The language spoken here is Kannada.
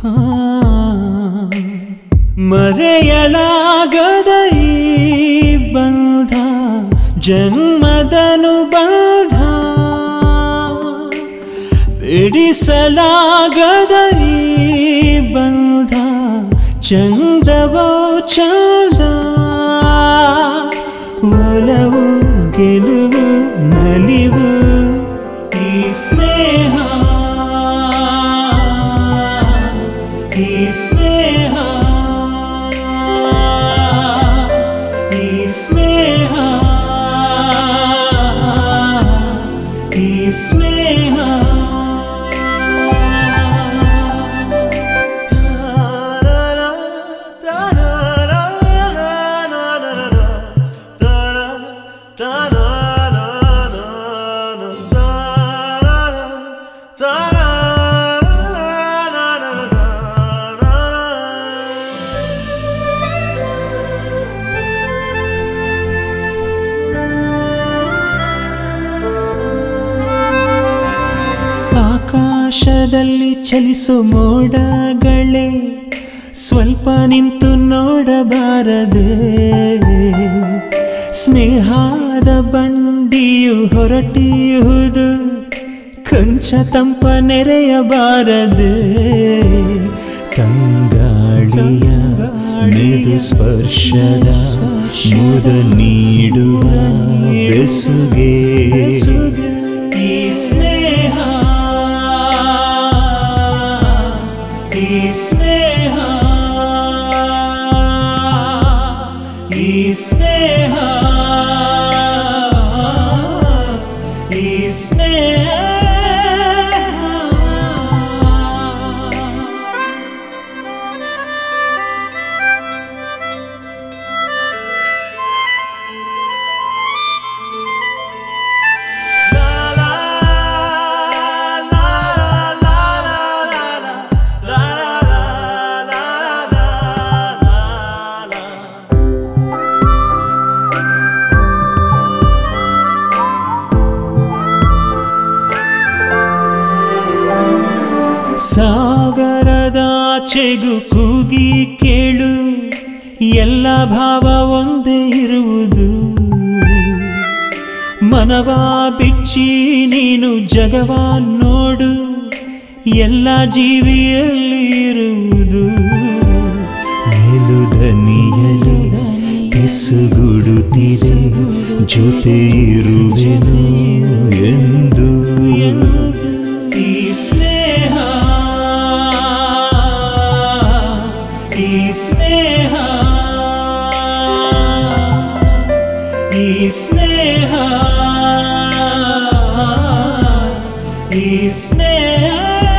ಮರೆಯಲಾಗದ ಈ ಬಂಧ ಜನ್ಮದನು ಬಂಧ ಬಿಡಿಸಲಾಗದ ಈ ಬಂಧ ಚಂದವೋ ಚಂದ ಒಲವು ಗೆಲುವು ನಲಿವು ಈ ಸ್ನೇಹ ಈ ಸ್ನೇಹ ಈ ಸ್ನೇಹ ಈ ಸ್ನೇಹ ಆಕಾಶದಲ್ಲಿ ಚಲಿಸೋ ಮೋಡಗಳೇ ಸ್ವಲ್ಪ ನಿಂತು ನೋಡಬಾರದೆ ಸ್ನೇಹದ ಬಂಡಿಯು ಹೊರಟಿಯುವುದು ಕೊಂಚ ತಂಪ ನೆರೆಯಬಾರದೆ ತಂಗಾಳಿಯ ಮೆದು ಸ್ಪರ್ಶದ ಮುದ ನೀಡುವ ಬೆಸುಗೆ ಈ ಸ್ನೇಹ ಈ ಸ್ನೇಹ ಈ ಸ್ನೇಹ ಈ ಸ್ನೇಹ ಸಾಗರದಾಚೆಗೂ ಕೂಗಿ ಕೇಳು ಎಲ್ಲ ಭಾವ ಒಂದೇ ಇರುವುದು ಮನವ ಬಿಚ್ಚಿ ನೀನು ಜಗವ ನೋಡು ಎಲ್ಲ ಜೀವಿಯಲ್ಲಿ ಇರುವುದು ಮೇಲುದನಿಯಲಿ ಎಸುಗುಡುತ್ತಿದೆ ಜೊತೆ ಇರುವೆನು ಎಂದು ಈ ಸ್ನೇಹ ಈ ಸ್ನೇಹ ಈ ಸ್ನೇಹ ಈ ಸ್ನೇಹ